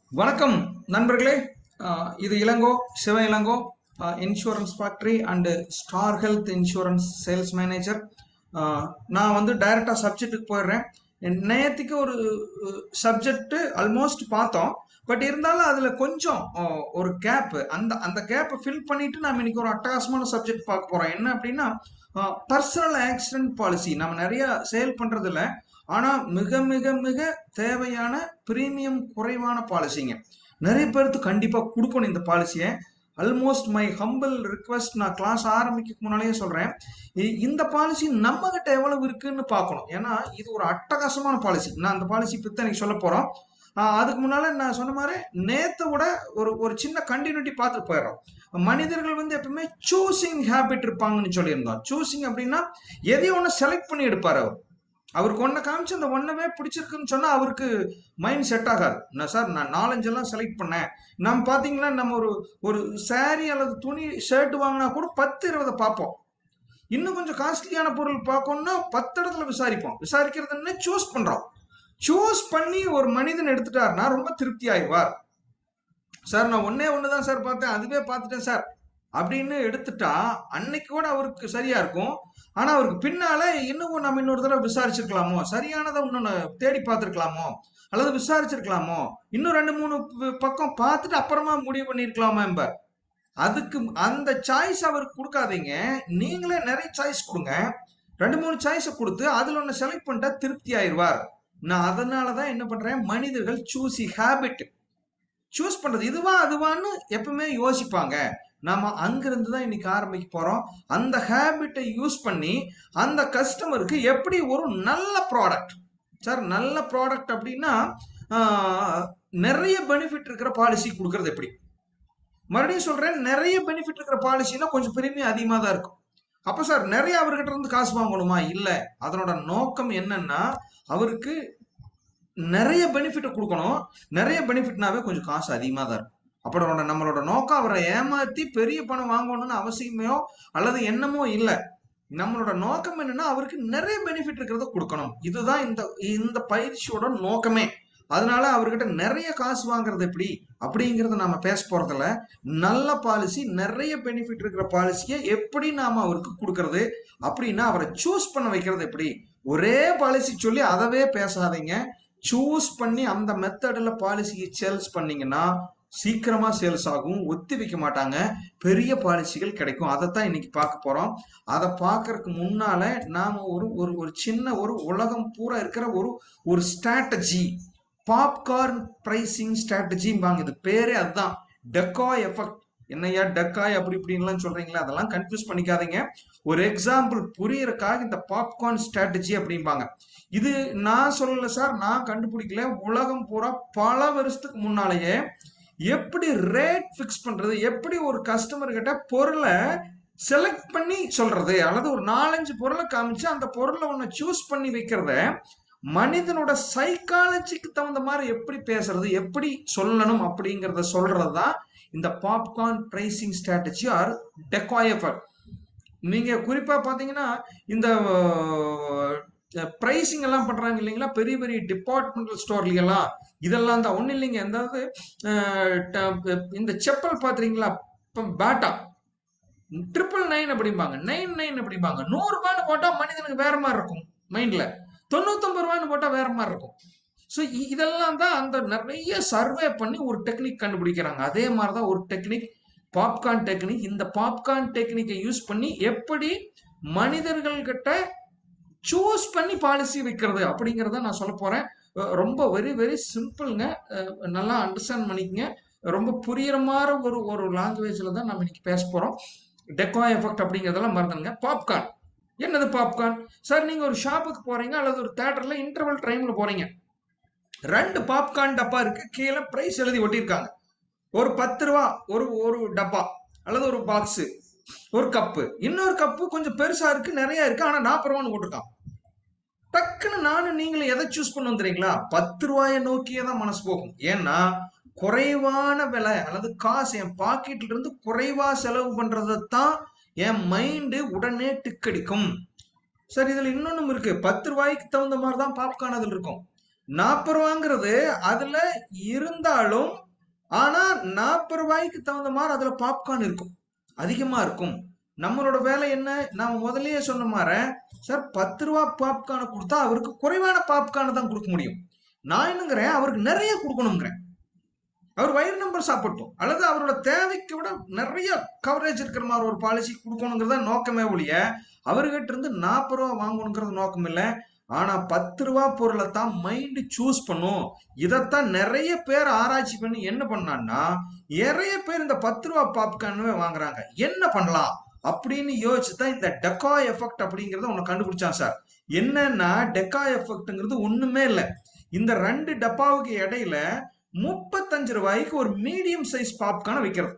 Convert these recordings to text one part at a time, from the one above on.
வணக்கம் நண்பர்களே அஹ் இது Ilango Siva Ilango insurance factory and star health insurance sales manager நான் வந்து டைரெக்டாக சப்ஜெக்ட்டுக்கு போயிடுறேன் நேற்றுக்கு ஒரு சப்ஜெக்ட் ஆல்மோஸ்ட் பார்த்தோம் பட் இருந்தாலும் அதில் கொஞ்சம் அஹ், ஒரு கேப் அந்த அந்த கேப்பை ஃபில் பண்ணிட்டு நம்ம இன்னைக்கு ஒரு அட்டகாசமான சப்ஜெக்ட் பார்க்க போகிறோம் என்ன அப்படின்னா பர்சனல் ஆக்சிடென்ட் பாலிசி நம்ம நிறைய சேல் பண்ணுறதில்ல ஆனால் மிக மிக மிக தேவையான பிரீமியம் குறைவான பாலிசிங்க நிறைய பேருக்கு கண்டிப்பாக கொடுக்கணும் இந்த பாலிசியை ஆல்மோஸ்ட் மை ஹம்பிள் ரிக்வெஸ்ட் நான் கிளாஸ் ஆரம்பிக்க முன்னாலேயே சொல்கிறேன் இந்த பாலிசி நம்ம கிட்ட எவ்வளவு இருக்குன்னு பார்க்கணும் ஏன்னா இது ஒரு அட்டகாசமான பாலிசி நான் அந்த பாலிசி பற்றி எனக்கு சொல்ல போகிறோம் அதுக்கு முன்னால நான் சொன்ன மாதிரி நேத்தை விட ஒரு ஒரு சின்ன கண்டினியூட்டி பார்த்துட்டு போயிடுறோம் மனிதர்கள் வந்து எப்பவுமே சூசிங் ஹேபிட் இருப்பாங்கன்னு சொல்லியிருந்தோம் சூசிங் அப்படின்னா எதையும் ஒன்று செலக்ட் பண்ணி எடுப்பார் அவர் அவருக்கு ஒன்றை காமிச்சு அந்த ஒன்றவே பிடிச்சிருக்குன்னு சொன்னால் அவருக்கு மைண்ட் செட் ஆகாது நான் சார் நான் நாலஞ்செல்லாம் செலக்ட் பண்ணேன் நம்ம பார்த்தீங்கன்னா நம்ம ஒரு ஒரு saree அல்லது துணி ஷர்ட் வாங்கினா கூட பத்து இருபதை பார்ப்போம் இன்னும் கொஞ்சம் காஸ்ட்லியான பொருள் பார்க்கணும்னா பத்து இடத்துல விசாரிப்போம் விசாரிக்கிறதுன்னு சூஸ் பண்ணுறோம் சூஸ் பண்ணி ஒரு மனிதன் எடுத்துட்டாருன்னா ரொம்ப திருப்தி ஆயிடுவார் சார் நான் ஒன்னே ஒன்று தான் சார் பார்த்தேன் அதுவே பார்த்துட்டேன் சார் அப்படின்னு எடுத்துட்டா அன்னைக்கு கூட அவருக்கு சரியா இருக்கும் ஆனா அவருக்கு பின்னால இன்னும் நம்ம இன்னொரு தடவை விசாரிச்சிருக்கலாமோ சரியானதை இன்னொன்னு தேடி பார்த்துருக்கலாமோ அல்லது விசாரிச்சிருக்கலாமோ இன்னும் ரெண்டு மூணு ப- பக்கம் பார்த்துட்டு அப்புறமா முடிவு பண்ணிருக்கலாமா என்பார் அதுக்கு அந்த சாய்ஸ் அவருக்கு கொடுக்காதீங்க நீங்களே நிறைய சாய்ஸ் கொடுங்க ரெண்டு மூணு சாய்ஸை கொடுத்து அதுல ஒன்று செலக்ட் பண்ணிட்டா திருப்தி ஆயிடுவார் நான் அதனால தான் என்ன பண்றேன் மனிதர்கள் சூசி ஹேபிட் சூஸ் பண்றது இதுவா அதுவான்னு எப்பவுமே யோசிப்பாங்க நாம அங்கிருந்து தான் இன்னைக்கு ஆரம்பிக்க போறோம் அந்த ஹேபிட்டை யூஸ் பண்ணி அந்த கஸ்டமருக்கு எப்படி ஒரு நல்ல ப்ராடக்ட் சார் நல்ல ப்ராடக்ட் அப்படின்னா ஆஹ், நிறைய பெனிஃபிட் இருக்கிற பாலிசி கொடுக்கறது எப்படி மறுபடியும் சொல்றேன் நிறைய பெனிஃபிட் இருக்கிற பாலிசினா கொஞ்சம் பிரீமியம் அதிகமாக தான் இருக்கும் அப்போ சார் நிறைய அவர்கிட்ட இருந்து காசு வாங்கணுமா இல்லை அதனோட நோக்கம் என்னன்னா அவருக்கு நிறைய பெனிஃபிட்டை கொடுக்கணும் நிறைய பெனிஃபிட்னாவே கொஞ்சம் காசு அதிகமாக தான் இருக்கும் அப்புறம் நம்மளோட நோக்கம் அவரை ஏமாத்தி பெரிய பணம் வாங்கணும்னு அவசியமோ அல்லது எண்ணமோ இல்லை நம்மளோட நோக்கம் என்னன்னா அவருக்கு நிறைய பெனிஃபிட் இருக்கிறத கொடுக்கணும் இதுதான் இந்த இந்த பயிற்சியோட நோக்கமே அதனால அவர்கிட்ட நிறைய காசு வாங்குறது எப்படி அப்படிங்கறத நாம பேச போறதில்ல நல்ல பாலிசி நிறைய பெனிஃபிட் இருக்கிற பாலிசியை எப்படி நாம அவருக்கு கொடுக்கறது அப்படின்னா அவரை சூஸ் பண்ண வைக்கிறது எப்படி ஒரே பாலிசி சொல்லி அதவே பேசாதீங்க சூஸ் பண்ணி அந்த மெத்தடில் பாலிசியை சேல்ஸ் பண்ணீங்கன்னா சீக்கிரமா சேல்ஸ் ஆகும் ஒத்தி வைக்க மாட்டாங்க பெரிய பாலிசிகள் கிடைக்கும் அதைத்தான் இன்னைக்கு பார்க்க போறோம் அதை பார்க்கறதுக்கு முன்னால நாம ஒரு ஒரு ஒரு சின்ன ஒரு உலகம் பூரா இருக்கிற ஒரு ஒரு ஸ்ட்ராட்டஜி பாப்கார்ன் பிரைசிங் ஸ்ட்ராட்டஜிம்பாங்க இது பேரே அதுதான் டெக்காய் எஃபெக்ட் என்னையா டெக்காய் அப்படி இப்படின்லாம் சொல்றீங்களா அதெல்லாம் கன்ஃபியூஸ் பண்ணிக்காதீங்க ஒரு எக்ஸாம்பிள் புரியறதுக்காக இந்த பாப்கார்ன் ஸ்ட்ராட்டஜி அப்படிம்பாங்க இது நான் சொல்லல சார் நான் கண்டுபிடிக்கல உலகம் பூரா பல வருஷத்துக்கு முன்னாலேயே எப்படி ரேட் ஃபிக்ஸ் பண்றது எப்படி ஒரு கஸ்டமர் கிட்ட பொருளை செலக்ட் பண்ணி சொல்றது அல்லது ஒரு நாலஞ்சு பொருளை காமிச்சு அந்த பொருளை ஒன்று சூஸ் பண்ணி வைக்கிறத மனிதனோட சைக்காலஜிக்கு தகுந்த மாதிரி எப்படி பேசுறது எப்படி சொல்லணும் அப்படிங்கிறத சொல்றது தான் இந்த popcorn pricing strategy or decoy effect நீங்க குறிப்பா பாத்தீங்கன்னா இந்த பிரைசிங் எல்லாம் பண்றாங்க இல்லைங்களா பெரிய பெரிய டிபார்ட்மெண்டல் ஸ்டோர்ல எல்லாம் இதெல்லாம் தான் ஒன்றும் இல்லைங்க அதாவது அஹ், ட- இந்த செப்பல் பாத்துறீங்களா இப்போ பேட்டா ட்ரிபிள் நைன் அப்படிம்பாங்க நைன் நைன் அப்படிம்பாங்க நூறு ரூபான்னு போட்டா மனிதனுக்கு வேற மாதிரி இருக்கும் மைண்ட்ல தொண்ணூத்தொன்பது ரூபான்னு போட்டா வேற மாதிரி இருக்கும் ஸோ இதெல்லாம் தான் அந்த நிறைய சர்வே பண்ணி ஒரு டெக்னிக் கண்டுபிடிக்கிறாங்க அதே மாதிரி தான் ஒரு டெக்னிக் பாப்கார்ன் டெக்னிக் இந்த பாப்கார்ன் டெக்னிக்கை யூஸ் பண்ணி எப்படி மனிதர்கள்கிட்ட சூஸ் பண்ணி பாலிசி வைக்கிறது அப்படிங்கிறத நான் சொல்ல போறேன் அஹ் ரொம்ப வெரி வெரி சிம்பிள்ங்க அஹ் நல்லா அண்டர்ஸ்டாண்ட் பண்ணிக்கங்க ரொம்ப புரியுற மாதிரி ஒரு ஒரு லாங்குவேஜில் தான் நம்ம இன்னைக்கு பேச போகிறோம் டெக்கோ எஃபெக்ட் அப்படிங்கிறதெல்லாம் மறந்துடுங்க பாப்கார்ன் என்னது பாப்கார்ன் சார் நீங்கள் ஒரு ஷாப்புக்கு போகிறீங்க அல்லது ஒரு தேட்டரில் இன்டர்வல் டைமில் போகிறீங்க ரெண்டு பாப்கார்ன் டப்பா இருக்கு கீழே ப்ரைஸ் எழுதி ஒட்டியிருக்காங்க ஒரு பத்து ரூபா ஒரு ஒரு டப்பா அல்லது ஒரு பாக்ஸு ஒரு கப்பு இன்னொரு கப்பு கொஞ்சம் பெருசா இருக்கு நிறைய இருக்கு ஆனா நாற்பது ரூபான்னு போட்டிருக்கான் டக்குன்னு நானும் நீங்களும் எதை சூஸ் பண்ண தெரியுங்களா பத்து ரூபாயை நோக்கியே தான் மனசு போகும் ஏன்னா குறைவான விலை அல்லது காசு என் பாக்கெட்ல இருந்து குறைவா செலவு பண்றதை தான் என் மைண்டு உடனே டிக்கடிக்கும் சரி இதுல இன்னொன்னும் இருக்கு பத்து ரூபாய்க்கு தகுந்த மாதிரி தான் பாப்கார்ன் அதில் இருக்கும் நாற்பது ரூபாங்கிறது அதுல இருந்தாலும் ஆனா நாற்பது ரூபாய்க்கு தகுந்த மாதிரி அதுல பாப்கார்ன் இருக்கும் அதிகமா இருக்கும் நம்மளோட வேலை என்ன நாம முதல்லயே சொன்ன மாதிரி சார் பத்து ரூபா பாப்கார்னை கொடுத்தா அவருக்கு குறைவான பாப்கார்னை தான் கொடுக்க முடியும் நான் என்னங்கிறேன் அவருக்கு நிறைய கொடுக்கணுங்கிறேன் அவர் வயிறு நம்பர் சாப்பிட்டோம் அல்லது அவரோட தேவைக்கு விட நிறைய கவரேஜ் இருக்கிற மாதிரி ஒரு பாலிசி கொடுக்கணுங்கிறத நோக்கமே ஒழிய அவர்கிட்ட இருந்து நாற்பது ரூபா வாங்கணுங்கிறது நோக்கம் இல்லை ஆனா பத்து ரூபா பொருளை தான் மைண்ட் சூஸ் பண்ணும் இதைத்தான் நிறைய பேர் ஆராய்ச்சி பண்ணி என்ன பண்ணான்னா நிறைய பேர் இந்த பத்து ரூபா பாப்கார்னே வாங்குறாங்க என்ன பண்ணலாம் அப்படின்னு யோசிச்சு தான் இந்த டெக்கா எஃபெக்ட் அப்படிங்கறத ஒண்ணு கண்டுபிடிச்சான் சார் என்னன்னா டெக்கா எஃபெக்ட்ங்கிறது ஒண்ணுமே இல்லை இந்த ரெண்டு டப்பாவுக்கு இடையில முப்பத்தஞ்சு ரூபாய்க்கு ஒரு மீடியம் சைஸ் பாப்கார்னை விற்கிறது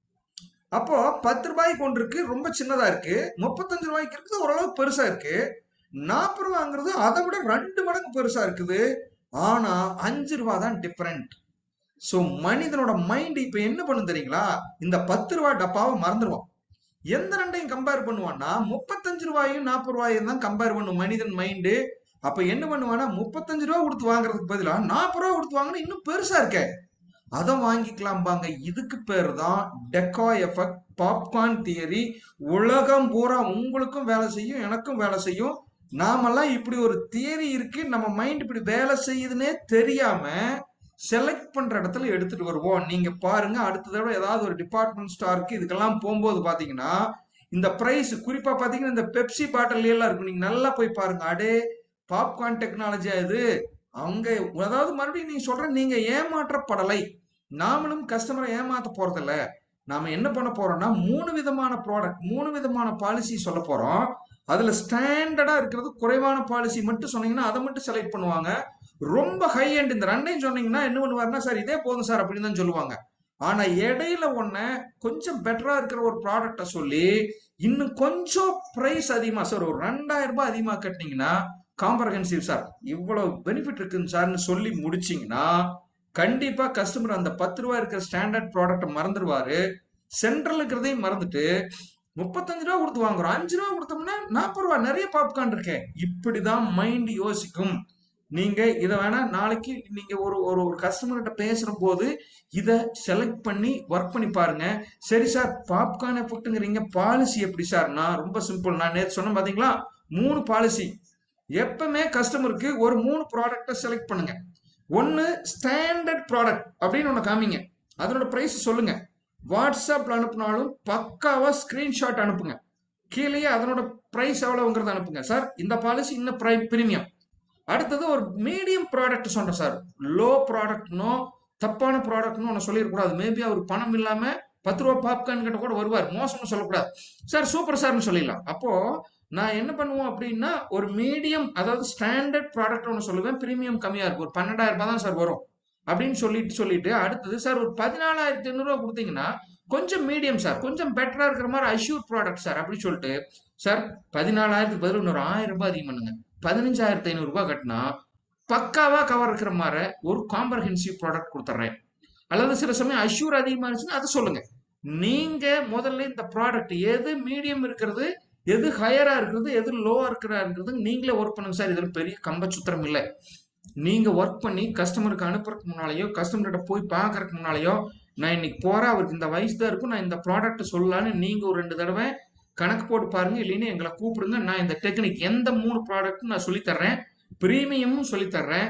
அப்போ பத்து ரூபாய்க்கு ஒன்று இருக்கு ரொம்ப சின்னதா இருக்கு முப்பத்தஞ்சு ரூபாய்க்கு இருக்குது ஓரளவு பெருசா இருக்கு நாற்பது ரூபாங்கிறது அதை விட ரெண்டு மடங்கு பெருசா இருக்குது ஆனா அஞ்சு ரூபா தான் டிஃபரெண்ட் ஸோ மனிதனோட மைண்ட் இப்ப என்ன பண்ணு தெரியுங்களா இந்த பத்து ரூபா டப்பாவை மறந்துடுவான் எந்த ரெண்டையும் கம்பேர் பண்ணுவான்னா முப்பத்தஞ்சு ரூபாயும் நாற்பது ரூபாயும் தான் கம்பேர் பண்ணும் மனிதன் மைண்டு அப்ப என்ன பண்ணுவானா முப்பத்தஞ்சு ரூபா கொடுத்து வாங்குறதுக்கு பதிலா நாற்பது ரூபா கொடுத்து வாங்கினா இன்னும் பெருசா இருக்கே அதை வாங்கிக்கலாம் பாங்க இதுக்கு பேர் தான் டெக்கா எஃபெக்ட் பாப்கார்ன் தியரி உலகம் பூரா உங்களுக்கும் வேலை செய்யும் எனக்கும் வேலை செய்யும் நாமெல்லாம் இப்படி ஒரு தியரி இருக்கு நம்ம மைண்ட் இப்படி வேலை செய்யுதுன்னே தெரியாம செலக்ட் பண்ற இடத்துல எடுத்துட்டு வருவோம் நீங்க பாருங்க அடுத்த தடவை ஏதாவது ஒரு டிபார்ட்மெண்ட் ஸ்டாருக்கு இதுக்கெல்லாம் போகும்போது பாத்தீங்கன்னா இந்த பிரைஸ் குறிப்பா பாத்தீங்கன்னா இந்த பெப்சி பாட்டில் எல்லாம் இருக்கும் நீங்க நல்லா போய் பாருங்க அடே பாப்கார்ன் டெக்னாலஜியா இது அவங்க அதாவது மறுபடியும் நீங்க சொல்ற நீங்க ஏமாற்றப்படலை நாமளும் கஸ்டமரை ஏமாத்த போறதில்ல நாம என்ன பண்ண போறோம்னா மூணு விதமான ப்ராடக்ட் மூணு விதமான பாலிசி சொல்ல போறோம் அதுல ஸ்டாண்டர்டா இருக்கிறது குறைவான பாலிசி மட்டும் சொன்னீங்கன்னா அதை மட்டும் செலக்ட் பண்ணுவாங்க ரொம்ப ஹை அண்ட் இந்த ரெண்டையும் சொன்னீங்கன்னா என்ன பண்ணுவாருன்னா சார் இதே போதும் சார் அப்படின்னு தான் சொல்லுவாங்க ஆனா இடையில ஒண்ணு கொஞ்சம் பெட்டரா இருக்கிற ஒரு ப்ராடக்ட சொல்லி இன்னும் கொஞ்சம் பிரைஸ் அதிகமா சார் ஒரு ரெண்டாயிரம் ரூபாய் அதிகமா கட்டினீங்கன்னா காம்ப்ரஹென்சிவ் சார் இவ்வளவு பெனிஃபிட் இருக்குங்க சார்னு சொல்லி முடிச்சிங்கன்னா கண்டிப்பா கஸ்டமர் அந்த பத்து ரூபா இருக்கிற ஸ்டாண்டர்ட் ப்ராடக்ட்டை மறந்துடுவாரு சென்ட்ரல் இருக்கிறதையும் மறந்துட்டு முப்பத்தஞ்சு ரூபா கொடுத்து வாங்குறோம் அஞ்சு ரூபா கொடுத்தோம்னா நாற்பது ரூபா நிறைய பாப்கார்ன் இருக்கேன் இப்படிதான் மைண்ட் யோசிக்கும் நீங்க இதை வேணா நாளைக்கு நீங்க ஒரு ஒரு ஒரு கஸ்டமர்கிட்ட பேசுற போது இதை செலக்ட் பண்ணி ஒர்க் பண்ணி பாருங்க சரி சார் பாப்கார்ன் எஃபெக்ட்டுங்கிறீங்க பாலிசி எப்படி சார்னா ரொம்ப சிம்பிள் நான் நேற்று சொன்னேன் பாத்தீங்களா மூணு பாலிசி எப்பவுமே கஸ்டமருக்கு ஒரு மூணு ப்ராடக்டை செலக்ட் பண்ணுங்க ஒன்னு ஸ்டாண்டர்ட் ப்ராடக்ட் அப்படின்னு ஒன்று காமிங்க அதனோட ப்ரைஸ் சொல்லுங்க வாட்ஸ்அப்ல அனுப்புனாலும் பக்காவா ஸ்கிரீன்ஷாட் அனுப்புங்க கீழேயே அதனோட ப்ரைஸ் எவ்வளவுங்கிறத அனுப்புங்க சார் இந்த பாலிசி இன்னும் ப்ரை பிரீமியம் அடுத்தது ஒரு மீடியம் ப்ராடக்ட் சொல்றேன் சார் லோ ப்ராடக்ட்னோ தப்பான ப்ராடக்ட்னு ஒன்று சொல்லிடக்கூடாது மேபி அவர் பணம் இல்லாம பத்து ரூபா பாப்கார்ன் கிட்ட கூட வருவார் மோசம்னு சொல்லக்கூடாது சார் சூப்பர் சார்னு சொல்லிடலாம் அப்போ நான் என்ன பண்ணுவோம் அப்படின்னா ஒரு மீடியம் அதாவது ஸ்டாண்டர்ட் ப்ராடக்ட் ஒன்று சொல்லுவேன் பிரீமியம் கம்மியா இருக்கும் ஒரு பன்னெண்டாயிரம் ரூபாய் தான் சார் வரும் அப்படின்னு சொல்லிட்டு சொல்லிட்டு அடுத்தது சார் ஒரு பதினாலாயிரத்தி எண்ணூறுவா கொடுத்தீங்கன்னா கொஞ்சம் மீடியம் சார் கொஞ்சம் பெட்டரா இருக்கிற மாதிரி அஷ்யூர் ப்ராடக்ட் சார் அப்படின்னு சொல்லிட்டு சார் பதினாலாயிரத்துக்கு பதில் இன்னொரு ஆயிரம் ரூபாய் அதிகம் பண்ணுங்க பதினஞ்சாயிரத்தி ஐநூறு ரூபாய் கட்டினா பக்காவா கவர் இருக்கிற மாதிரி ஒரு காம்ப்ரஹென்சிவ் ப்ராடக்ட் கொடுத்துட்றேன் அல்லது சில சமயம் அஷ்யூர் அதிகமா இருந்துச்சுன்னா அதை சொல்லுங்க நீங்க முதல்ல இந்த ப்ராடக்ட் எது மீடியம் இருக்கிறது எது ஹையரா இருக்கிறது எது லோவா இருக்கிறா இருக்கிறது நீங்களே ஒர்க் பண்ணுங்க சார் இதுல பெரிய கம்ப சுத்திரம் இல்லை நீங்க ஒர்க் பண்ணி கஸ்டமருக்கு அனுப்புறதுக்கு முன்னாலேயோ கஸ்டமர்கிட்ட போய் பார்க்கறதுக்கு முன்னாலேயோ நான் இன்னைக்கு போறேன் அவருக்கு இந்த வயசு தான் இருக்கும் நான் இந்த ப்ராடக்ட் சொல்லலான்னு நீங்க ஒரு ரெண்டு தடவை கணக்கு போட்டு பாருங்க இல்லைன்னு எங்களை கூப்பிடுங்க நான் இந்த டெக்னிக் எந்த மூணு ப்ராடக்ட்டும் நான் சொல்லி தர்றேன் பிரீமியமும் சொல்லி தர்றேன்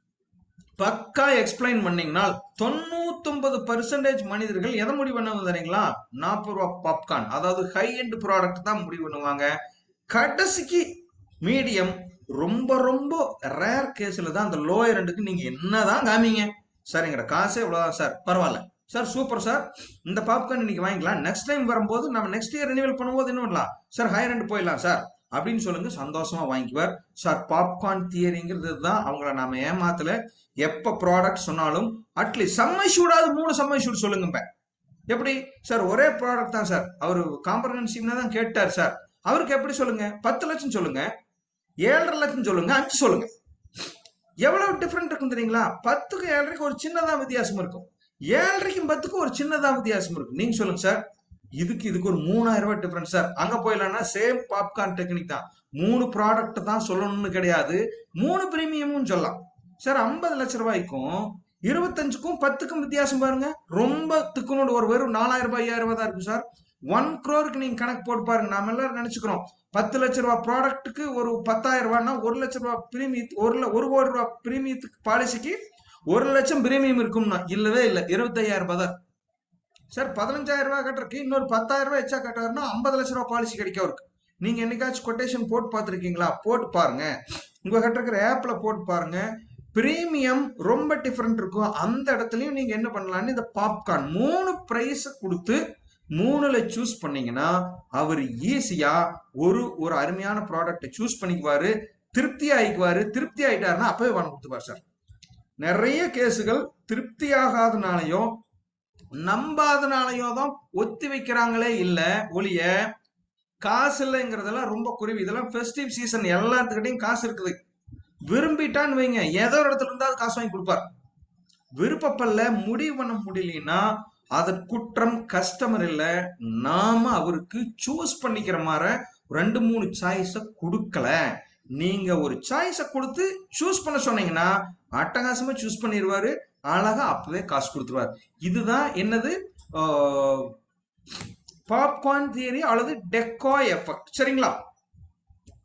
பக்கா எக்ஸ்பிளைன் பண்ணீங்கன்னா தொண்ணூத்தொன்பது பர்சன்டேஜ் மனிதர்கள் எதை முடிவு பண்ணுவாங்க தெரியுங்களா நாற்பது ரூபா பாப்கார்ன் அதாவது ஹை எண்ட் ப்ராடக்ட் தான் முடிவு பண்ணுவாங்க கடைசிக்கு மீடியம் ரொம்ப ரொம்ப ரேர் கேஸ்ல தான் அந்த லோயர் ரெண்டுக்கு நீங்க என்னதான் காமிங்க சார் எங்கட காசே இவ்வளவுதான் சார் பரவாயில்ல சார் சூப்பர் சார் இந்த பாப்கார்ன் இன்னைக்கு வாங்கிக்கலாம் நெக்ஸ்ட் டைம் வரும்போது நம்ம நெக்ஸ்ட் இயர் ரினிவல் பண்ணும்போது என்ன பண்ணலாம் சார் ஹையர் ரெண்டு போயிடலாம் சார் அப்படின்னு சொல்லுங்க சந்தோஷமா வாங்கிக்குவார் சார் பாப்கார்ன் தியரிங்கிறது தான் அவங்கள நாம ஏமாத்தல எப்ப ப்ராடக்ட் சொன்னாலும் அட்லீஸ்ட் செம்ம ஷூடாவது மூணு செம்ம ஷூட் சொல்லுங்க எப்படி சார் ஒரே ப்ராடக்ட் தான் சார் அவர் காம்ப்ரஹென்சிவ்னா தான் கேட்டார் சார் அவருக்கு எப்படி சொல்லுங்க பத்து லட்சம் சொல்லுங்க ஏழரை லட்சம் சொல்லுங்க அஞ்சு சொல்லுங்க எவ்வளவு டிஃப்ரெண்ட் இருக்கும் தெரியுங்களா பத்துக்கு ஏழரைக்கு ஒரு சின்னதா வித்தியாசம் இருக்கும் ஏழரைக்கும் பத்துக்கும் ஒரு சின்னதா வித்தியாசம் இருக்கும் நீங்க சொல்லுங்க சார் இதுக்கு இதுக்கு ஒரு மூணாயிரம் ரூபாய் டிஃபரன்ஸ் சார் அங்க போயிடலாம்னா சேம் பாப்கார்ன் டெக்னிக் தான் மூணு ப்ராடக்ட் தான் சொல்லணும்னு கிடையாது மூணு பிரீமியமும் சொல்லலாம் சார் ஐம்பது லட்ச ரூபாய்க்கும் இருபத்தஞ்சுக்கும் பத்துக்கும் வித்தியாசம் பாருங்க ரொம்ப திக்குனோடு ஒரு வெறும் நாலாயிரம் ரூபாய் ஐயாயிரம் ரூபாய் தான் இருக்கும் சார் ஒன் க்ரோருக்கு நீங்க கணக்கு போட்டு பாருங்க நாம எல்லாரும் நினைச்சுக்கிறோம் பத்து லட்ச ரூபாய் ப்ராடக்ட்டுக்கு ஒரு பத்தாயிரம் ரூபாய்னா ஒரு லட்ச ரூபாய் பிரீமியம் ஒரு ல- ஒரு கோடி ரூபாய் பிரீமியத்துக்கு பாலிசிக்கு ஒரு லட்சம் பிரீமியம் இருக்கும்னா இல்லவே இல்லை இருபத்தையாயிரம் ரூபாய் தான் சார் பதினஞ்சாயிரம் ரூபாய் கட்டுறதுக்கு இன்னொரு பத்தாயிரம் ரூபாய் எச்சா கட்டுறாருன்னா ஐம்பது லட்ச ரூபாய் பாலிசி கிடைக்க இருக்கு நீங்க என்னைக்காச்சும் கொட்டேஷன் போட்டு பார்த்துருக்கீங்களா போட்டு பாருங்க உங்க கிட்ட இருக்கிற ஆப்ல போட்டு பாருங்க பிரீமியம் ரொம்ப டிஃப்ரெண்ட் இருக்கும் அந்த இடத்துலயும் நீங்க என்ன பண்ணலாம்னு இந்த பாப்கார்ன் மூணு பிரைஸ் கொடுத்து மூணுல சூஸ் பண்ணீங்கன்னா அவர் ஈஸியா ஒரு ஒரு அருமையான ப்ராடக்ட்டை சூஸ் பண்ணிக்குவாரு திருப்தி ஆயிக்குவாரு திருப்தி ஆயிட்டாருன்னா அப்பவே வாங்க கொடுத்துப்பார் சார் நிறைய கேஸுகள் திருப்தி ஆகாதனாலையோ நம்பாதனாலையோ தான் ஒத்தி வைக்கிறாங்களே இல்ல ஒளிய காசு இல்லைங்கிறதெல்லாம் ரொம்ப குருவி இதெல்லாம் ஃபெஸ்டிவ் சீசன் எல்லாத்துக்கிட்டையும் காசு இருக்குது விரும்பிட்டான்னு வைங்க ஏதோ ஒரு இடத்துல இருந்தாலும் காசு வாங்கி கொடுப்பார் விருப்பப்பல்ல முடிவு பண்ண முடியலன்னா அதன் குற்றம் கஸ்டமர் இல்ல நாம அவருக்கு சூஸ் பண்ணிக்கிற மாதிரி ரெண்டு மூணு சாய்ஸ கொடுக்கல நீங்க ஒரு சாய்ஸ கொடுத்து சூஸ் பண்ண சொன்னீங்கன்னா அட்டகாசமா சூஸ் பண்ணிடுவாரு அழகா அப்பவே காசு கொடுத்துருவாரு இதுதான் என்னது பாப்கார்ன் தியரி அல்லது டெக்காய் எஃபெக்ட் சரிங்களா